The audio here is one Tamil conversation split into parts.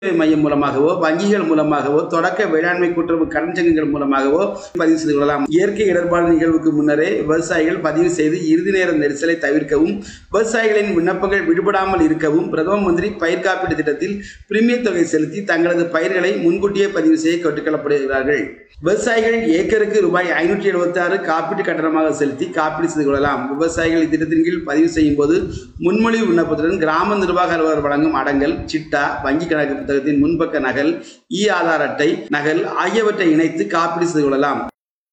மையம் மூலமாகவோ வங்கிகள் மூலமாகவோ தொடக்க வேளாண்மை கூட்டுறவு கடன் சங்கங்கள் மூலமாகவோ பதிவு செய்து கொள்ளலாம் இயற்கை இடர்பாடு நிகழ்வுக்கு முன்னரே விவசாயிகள் பதிவு செய்து இறுதி நேர நெரிசலை தவிர்க்கவும் விவசாயிகளின் விண்ணப்பங்கள் விடுபடாமல் இருக்கவும் பிரதம மந்திரி பயிர் காப்பீடு திட்டத்தில் பிரீமியர் தொகை செலுத்தி தங்களது பயிர்களை முன்கூட்டியே பதிவு செய்ய கேட்டுக்கொள்ளப்படுகிறார்கள் விவசாயிகள் ஏக்கருக்கு ரூபாய் ஐநூற்றி எழுபத்தி ஆறு காப்பீட்டு கட்டணமாக செலுத்தி காப்பீடு செய்து கொள்ளலாம் விவசாயிகள் இத்திட்டத்தின் கீழ் பதிவு செய்யும் போது முன்மொழிவு விண்ணப்பத்துடன் கிராம நிர்வாக அலுவலர் வழங்கும் அடங்கல் சிட்டா வங்கி கணக்கு புத்தகத்தின் முன்பக்க நகல் இ ஆதார் அட்டை நகல் ஆகியவற்றை இணைத்து காப்பீடு செய்து கொள்ளலாம்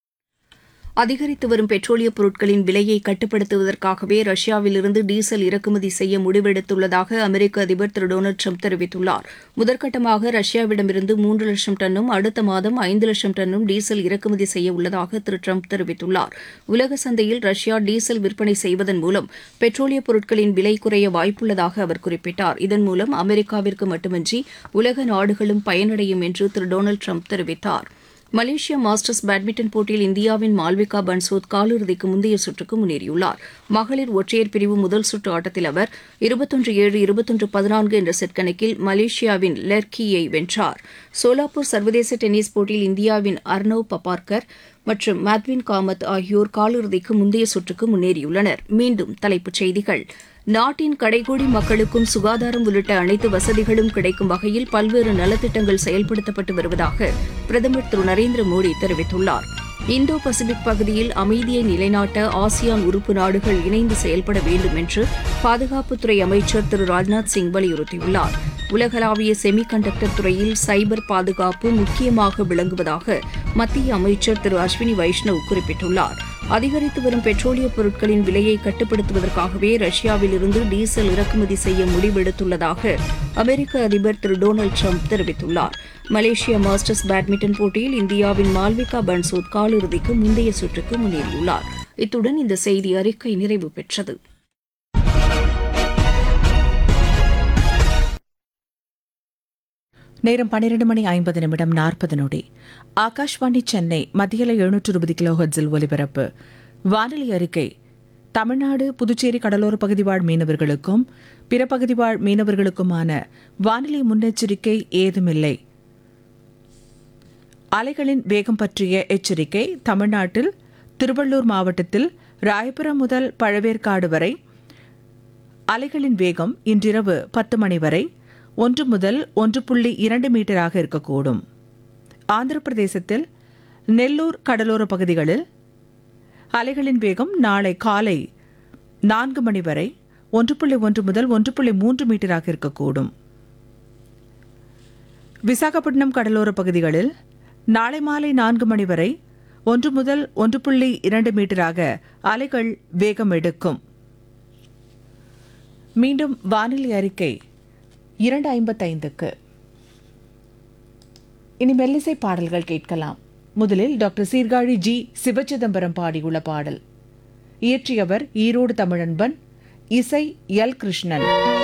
அதிகரித்து வரும் பெட்ரோலிய பொருட்களின் விலையை கட்டுப்படுத்துவதற்காகவே ரஷ்யாவிலிருந்து டீசல் இறக்குமதி செய்ய முடிவெடுத்துள்ளதாக அமெரிக்க அதிபர் திரு டொனால்டு ட்ரம்ப் தெரிவித்துள்ளார் முதற்கட்டமாக ரஷ்யாவிடமிருந்து மூன்று லட்சம் டன்னும் அடுத்த மாதம் ஐந்து லட்சம் டன்னும் டீசல் இறக்குமதி செய்ய உள்ளதாக திரு ட்ரம்ப் தெரிவித்துள்ளார் உலக சந்தையில் ரஷ்யா டீசல் விற்பனை செய்வதன் மூலம் பெட்ரோலிய பொருட்களின் விலை குறைய வாய்ப்புள்ளதாக அவர் குறிப்பிட்டார் இதன் மூலம் அமெரிக்காவிற்கு மட்டுமின்றி உலக நாடுகளும் பயனடையும் என்று திரு டொனால்டு ட்ரம்ப் தெரிவித்தார் மலேசியா மாஸ்டர்ஸ் பேட்மிண்டன் போட்டியில் இந்தியாவின் மால்விகா பன்சோத் காலிறுதிக்கு முந்தைய சுற்றுக்கு முன்னேறியுள்ளார் மகளிர் ஒற்றையர் பிரிவு முதல் சுற்று ஆட்டத்தில் அவர் இருபத்தொன்று ஏழு இருபத்தொன்று பதினான்கு என்ற செட் கணக்கில் மலேசியாவின் லெர்கியை வென்றார் சோலாப்பூர் சர்வதேச டென்னிஸ் போட்டியில் இந்தியாவின் அர்னவ் பபார்கர் மற்றும் மேத்வின் காமத் ஆகியோர் காலிறுதிக்கு முந்தைய சுற்றுக்கு முன்னேறியுள்ளனர் மீண்டும் தலைப்புச் செய்திகள் நாட்டின் கடைகோடி மக்களுக்கும் சுகாதாரம் உள்ளிட்ட அனைத்து வசதிகளும் கிடைக்கும் வகையில் பல்வேறு நலத்திட்டங்கள் செயல்படுத்தப்பட்டு வருவதாக பிரதமர் திரு நரேந்திர மோடி தெரிவித்துள்ளார் இந்தோ பசிபிக் பகுதியில் அமைதியை நிலைநாட்ட ஆசியான் உறுப்பு நாடுகள் இணைந்து செயல்பட வேண்டும் என்று பாதுகாப்புத்துறை அமைச்சர் திரு ராஜ்நாத் சிங் வலியுறுத்தியுள்ளார் உலகளாவிய செமி கண்டக்டர் துறையில் சைபர் பாதுகாப்பு முக்கியமாக விளங்குவதாக மத்திய அமைச்சர் திரு அஸ்வினி வைஷ்ணவ் குறிப்பிட்டுள்ளார் அதிகரித்து வரும் பெட்ரோலிய பொருட்களின் விலையை கட்டுப்படுத்துவதற்காகவே ரஷ்யாவிலிருந்து டீசல் இறக்குமதி செய்ய முடிவெடுத்துள்ளதாக அமெரிக்க அதிபர் திரு டொனால்டு ட்ரம்ப் தெரிவித்துள்ளார் மலேசியா மாஸ்டர்ஸ் பேட்மிண்டன் போட்டியில் இந்தியாவின் மால்விகா பன்சோத் காலிறுதிக்கு முந்தைய சுற்றுக்கு முன்னேறியுள்ளார் இத்துடன் இந்த செய்தி அறிக்கை நிறைவு பெற்றது நேரம் பன்னிரண்டு மணி ஐம்பது நிமிடம் நாற்பது நொடி ஆகாஷ்வாணி சென்னை மத்தியில எழுநூற்று இருபது கிலோ ஹெர்ட்ஸில் ஒலிபரப்பு வானிலை அறிக்கை தமிழ்நாடு புதுச்சேரி கடலோர பகுதி வாழ் மீனவர்களுக்கும் பிற பகுதி வாழ் மீனவர்களுக்குமான வானிலை முன்னெச்சரிக்கை ஏதுமில்லை அலைகளின் வேகம் பற்றிய எச்சரிக்கை தமிழ்நாட்டில் திருவள்ளூர் மாவட்டத்தில் ராயபுரம் முதல் பழவேற்காடு வரை அலைகளின் வேகம் இன்றிரவு பத்து மணி வரை ஒன்று முதல் ஒன்று புள்ளி இரண்டு மீட்டராக இருக்கக்கூடும் ஆந்திர பிரதேசத்தில் நெல்லூர் கடலோர பகுதிகளில் அலைகளின் வேகம் நாளை காலை நான்கு மணி வரை ஒன்று புள்ளி ஒன்று முதல் ஒன்று புள்ளி மூன்று மீட்டராக இருக்கக்கூடும் விசாகப்பட்டினம் கடலோர பகுதிகளில் நாளை மாலை நான்கு மணி வரை ஒன்று முதல் ஒன்று புள்ளி இரண்டு மீட்டராக அலைகள் வேகம் எடுக்கும் மீண்டும் வானிலை அறிக்கை இரண்டு ஐம்பத்தைந்துக்கு இனி மெல்லிசை பாடல்கள் கேட்கலாம் முதலில் டாக்டர் சீர்காழி ஜி சிவச்சிதம்பரம் பாடியுள்ள பாடல் இயற்றியவர் ஈரோடு தமிழன்பன் இசை எல் கிருஷ்ணன்